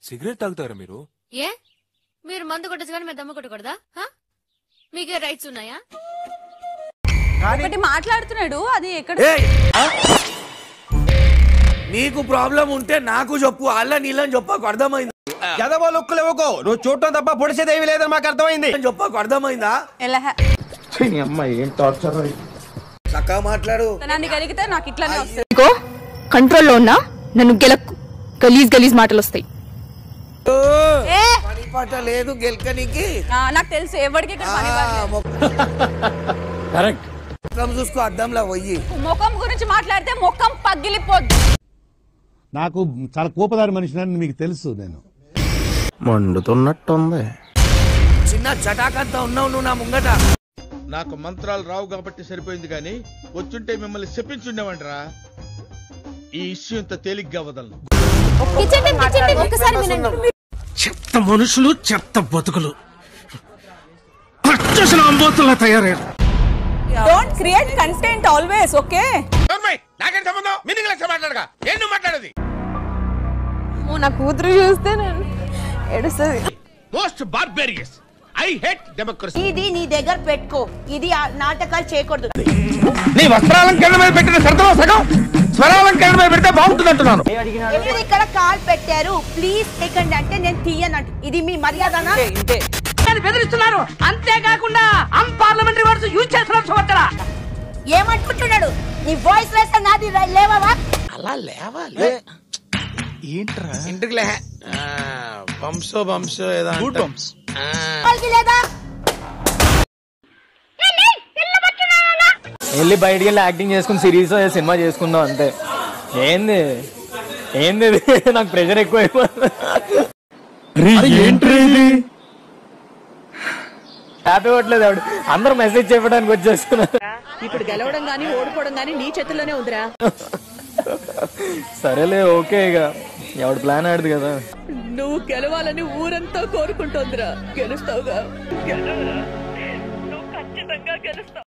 Cigarette తాగుతారా మీరు ఏ మీరు మందు కొట్టచ్చు కానీ మీరు దమ్ము కొట్టకూడదా హా? మీకే రైట్స్ ఉన్నాయా ఒకటి మాట్లాడుతున్నాడు అది ఎక్కడ ఏయ్! నీకు ప్రాబ్లం ఉంటే నాకు చెప్పు అల్ల నీళ్ళని చెప్పకు అర్థమైందా ఎదవో లుక్కులు ఇవ్వకో నువ్వు చూడటం తప్ప పొడిసేదేవి లేదని మాకు అర్థమైంది చెప్పకు అర్థమైందా ఎలా అమ్మాయి ఏం టార్చర్ చక్కగా మాట్లాడు నన్ను కలిగితే నాకు ఇట్లానే వస్తుంది ఇంకో కంట్రోల్లో ఉన్నా నన్ను గెలక్కు గలీజ్ గలీజ్ మాటలు వస్తాయి ఓ, ఏ! పని పాట లేదు గెలకనికి ఆ, నాకు తెలుసు ఎవరికి ఇక్కడ పని పడలేదు. కరెక్ట్ ముఖం చూసుకో అద్దంలో పోయి ముఖం గురించి మాట్లాడితే ముఖం పగిలిపోద్ది నాకు చాలా కోపదారి మనిషిని మీకు తెలుసు నేను మండుతున్నట్టుంది చిన్న చటాకంతా ఉన్నావు నువ్వు నా ముంగట నాకు మంత్రాలు రావు కాబట్టి సరిపోయింది కానీ వచ్చుంటే మిమ్మల్ని చెప్పించుండేవంటరా ఈ ఇష్యూ ఇంత తేలిగ్గా వదలను కిచెన్ టైం కిచెన్ టైం ఒక్కసారి వినండి చెత్త మనుషులు చెత్త బతుకులు పచ్చసిన అంబోతుల్లా తయారయ్యారు don't create content always okay నాకేం సంబంధం మీనింగ్ లెక్క మాట్లాడగా ఏం నువ్వు మాట్లాడేది నా కూతురు చూస్తే నేను ఏడుస్తుంది most barbarous I hate democracy ఇది నీ దగ్గర పెట్టుకో ఇది ఆ నాటకాలు చేయకూడదు నీ వస్త్రాలంకరణ మీద పెట్టిన శ్రద్ధలో సగం స్వరాలంకరణ మీద పెడితే బాగుంటుంది అంటున్నాను మీరు ఇక్కడ కాల్ పెట్టారు ప్లీజ్ సెకండ్ అంటే నేను తీయనంట ఇది మీ మర్యాదనా బెదిరిస్తున్నారు అంతేకాకుండా అన్పార్లమెంటరీ వర్డ్స్ యూజ్ చేస్తున్నారు చూడరా ఏమనుకుంటున్నాడు నీ వాయిస్ వేస్తే నాది ర- లేవవా ఇంటికి లే బంసో బంసో ఏదో గుడ్ బంప్స్ వాళ్ళకి లేదా వెళ్ళి బయటికి వెళ్ళి యాక్టింగ్ చేసుకుని సిరీస్ సినిమా చేసుకుందాం అంతే ఏంది ఏంది ఇది? నాకు ప్రెషర్ ఎక్కువ హ్యాపీ అవ్వట్లేదు ఆవిడ అందరూ మెసేజ్ చెప్పడానికి వచ్చేస్తున్నారు ఇప్పుడు గెలవడం గానీ ఓడిపోవడం గానీ నీ చేతుల్లోనే ఉందిరా సరేలే ఓకే ఇక ఎవడు ప్లాన్ ఆడదు కదా నువ్వు గెలవాలని ఊరంతా కోరుకుంటోందిరా గెలుస్తావుగా నువ్వు ఖచ్చితంగా గెలుస్తావు